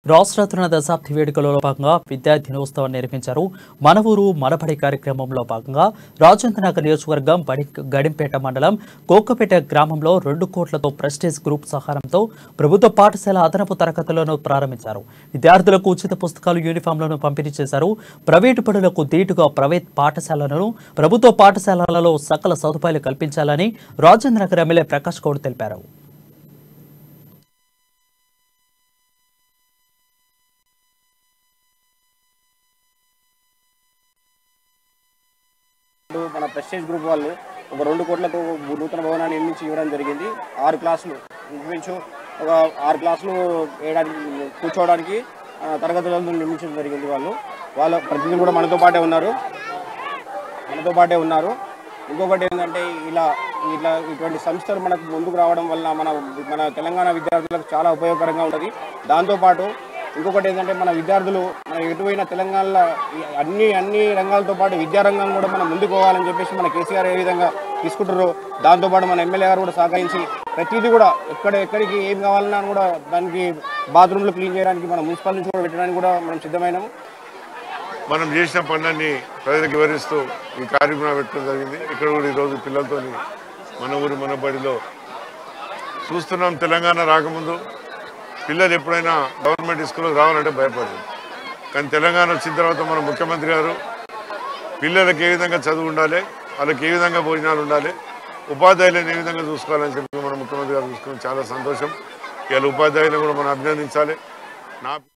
రాష్ట్ర తృణ దశాబ్ది వేడుకలలో భాగంగా విద్యా దినోత్సవాన్ని నిర్వహించారు మన ఊరు మనబడి కార్యక్రమంలో భాగంగా రాజేంద్రనగర్ నియోజకవర్గం బడి గడింపేట మండలం కోక్కపేట గ్రామంలో రెండు కోట్లతో ప్రెస్టేజ్ గ్రూప్ సహాయంతో ప్రభుత్వ పాఠశాల అదనపు తరగతులను ప్రారంభించారు విద్యార్థులకు ఉచిత పుస్తకాలు యూనిఫామ్లను పంపిణీ చేశారు ప్రైవేటు బడులకు ధీటుగా ప్రైవేట్ పాఠశాలలను ప్రభుత్వ పాఠశాలలలో సకల సదుపాయాలు కల్పించాలని రాజేంద్రనగర్ ఎమ్మెల్యే ప్రకాష్ గౌడ్ తెలిపారు ఇప్పుడు మన ప్రెస్టేజ్ గ్రూప్ వాళ్ళు ఒక రెండు కోట్లతో నూతన భవనాన్ని నిర్మించి ఇవ్వడం జరిగింది ఆరు క్లాసులు ఇంచుమించు ఒక ఆరు క్లాసులు వేయడానికి కూర్చోవడానికి ఆ, తరగతులను నిర్మించడం జరిగింది వాళ్ళు వాళ్ళ ప్రతినిధులు కూడా మనతో పాటే ఉన్నారు మనతో పాటే ఉన్నారు ఇంకొకటి ఏంటంటే ఇలా ఇట్లా ఇటువంటి సంస్థలు మనకు ముందుకు రావడం వల్ల మన మన తెలంగాణ విద్యార్థులకు చాలా ఉపయోగకరంగా ఉంటుంది దాంతోపాటు ఇంకొకటి ఏంటంటే మన విద్యార్థులు మన ఎటువైన తెలంగాణలో ఈ అన్ని అన్ని రంగాలతో పాటు విద్యారంగం కూడా మనం ముందుకు పోవాలని చెప్పేసి మన కేసీఆర్ ఏ విధంగా తీసుకుంటారో దాంతోపాటు మన ఎమ్మెల్యే గారు కూడా సహకరించి ప్రతిదీ కూడా ఎక్కడ ఎక్కడికి ఏం కావాలన్నా కూడా దానికి బాత్రూమ్లు క్లీన్ చేయడానికి మన మున్సిపల్ నుంచి కూడా పెట్టడానికి కూడా మనం సిద్ధమైనాము మనం చేసిన పనులన్నీ ప్రజలకు వివరిస్తూ ఈ కార్యక్రమం పెట్టడం జరిగింది ఇక్కడ కూడా ఈరోజు పిల్లలతో మన ఊరి మన బడిలో చూస్తున్నాం తెలంగాణ రాకముందు పిల్లలు ఎప్పుడైనా గవర్నమెంట్ స్కూల్కి రావాలంటే భయపడదు కానీ తెలంగాణ వచ్చిన తర్వాత మన ముఖ్యమంత్రి గారు పిల్లలకు ఏ విధంగా చదువు ఉండాలి వాళ్ళకి ఏ విధంగా భోజనాలు ఉండాలి ఉపాధ్యాయులను ఏ విధంగా చూసుకోవాలని చెప్పి మన ముఖ్యమంత్రి గారు చూసుకుని చాలా సంతోషం ఇవాళ ఉపాధ్యాయులను కూడా మనం అభినందించాలి నా